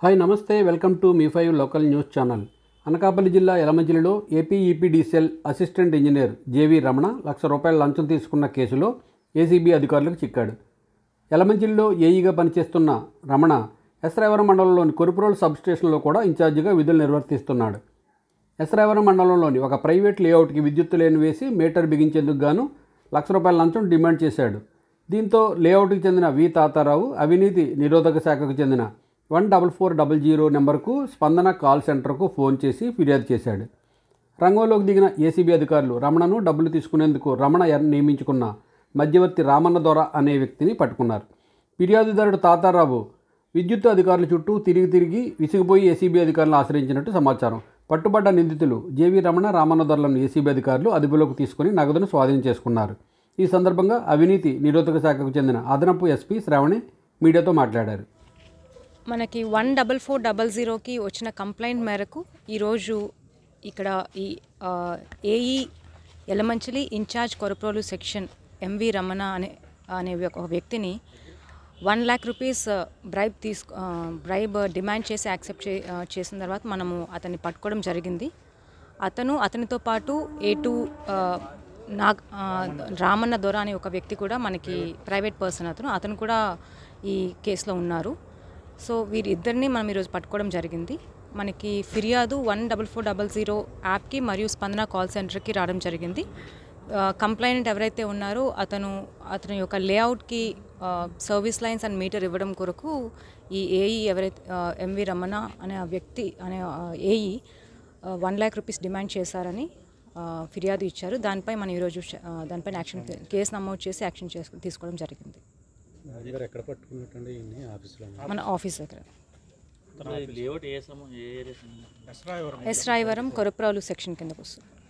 hi నమస్తే welcome to మీ five local news channel Anakapalli జిల్లా యలమంచిలిలో AP EPDCL assistant engineer JV Ramana లక్ష రూపాయల లంచం తీసుకున్న కేసులో ఏసీబీ అధికారులకు చిక్కాడు యలమంచిలిలో ఏఈగా పనిచేస్తున్న రమణ ఎస్రాయవరం మండలంలోని కొరుపురోలు సబ్ స్టేషన్లో కూడా ఇన్ఛార్జిగా విధులు నిర్వర్తిస్తున్నాడు ఎస్రాయవరం మండలంలోని ఒక ప్రైవేట్ లేఅవుట్కి విద్యుత్తు లేని వేసి మీటర్ బిగించేందుకు గాను లక్ష రూపాయల లంచం డిమాండ్ చేశాడు దీంతో లేఅవుట్కి చెందిన వి తాతారావు అవినీతి నిరోధక శాఖకు చెందిన one double four double zero నెంబర్కు స్పందన కాల్ సెంటర్కు ఫోన్ చేసి ఫిర్యాదు చేశాడు రంగంలోకి దిగిన ఏసీబీ అధికారులు రమణను డబ్బులు తీసుకునేందుకు రమణ ఎర్ నియమించుకున్న మధ్యవర్తి రామన్న దొర అనే వ్యక్తిని పట్టుకున్నారు ఫిర్యాదుదారుడు తాతారావు విద్యుత్ అధికారుల చుట్టూ తిరిగి తిరిగి విసిగిపోయి ఏసీబీ అధికారులను ఆశ్రయించినట్టు సమాచారం పట్టుబడ్డ నిందితులు జేవీ రమణ రామన్న దొరలను ఏసీబీ అధికారులు అదుపులోకి తీసుకుని నగదును స్వాధీనం చేసుకున్నారు ఈ సందర్భంగా అవినీతి నిరోధక శాఖకు చెందిన అదనపు ఎస్పీ శ్రావణి మీడియాతో మాట్లాడారు మనకి వన్ డబల్ ఫోర్ డబల్ జీరోకి వచ్చిన కంప్లైంట్ మేరకు ఈరోజు ఇక్కడ ఈ ఆ, AE Yelamanchili incharge Koraprolu section MV Ramana అనే అనే ఒక వ్యక్తిని వన్ ల్యాక్ రూపీస్ బ్రైబ్ తీసు బ్రైబ్ డిమాండ్ చేసి యాక్సెప్ట్ చే ఆ, చేసిన తర్వాత మనము అతన్ని పట్టుకోవడం జరిగింది అతను అతనితో పాటు ఏ టూ నాగ్ ఆ, రామన్న దొర అనే ఒక వ్యక్తి కూడా మనకి ప్రైవేట్ పర్సన్ అతను అతను కూడా ఈ కేసులో ఉన్నారు సో వీరిద్దరిని మనం ఈరోజు పట్టుకోవడం జరిగింది మనకి ఫిర్యాదు one double four double zero యాప్కి మరియు స్పందన కాల్ సెంటర్కి రావడం జరిగింది కంప్లైంట్ ఎవరైతే ఉన్నారో అతను అతని యొక్క లేఅవుట్కి సర్వీస్ లైన్స్ అండ్ మీటర్ ఇవ్వడం కొరకు ఈ ఏఈ ఎవరైతే ఎంవి రమణ అనే ఆ వ్యక్తి అనే AE one lakh rupees demand చేశారని ఆ, ఫిర్యాదు ఇచ్చారు దానిపై మనం ఈరోజు ఆ, దానిపైన యాక్షన్ కేసు నమోదు చేసి యాక్షన్ చేసుకు తీసుకోవడం జరిగింది గారు ఎక్కడ పట్టుకున్నట్టండి ఈయన్ని ఆఫీస్లో మన ఆఫీస్ దగ్గర లేఅవుట్ ఏ సమం ఏ area S Rayavaram Koraprolu section కిందకు వస్తుంది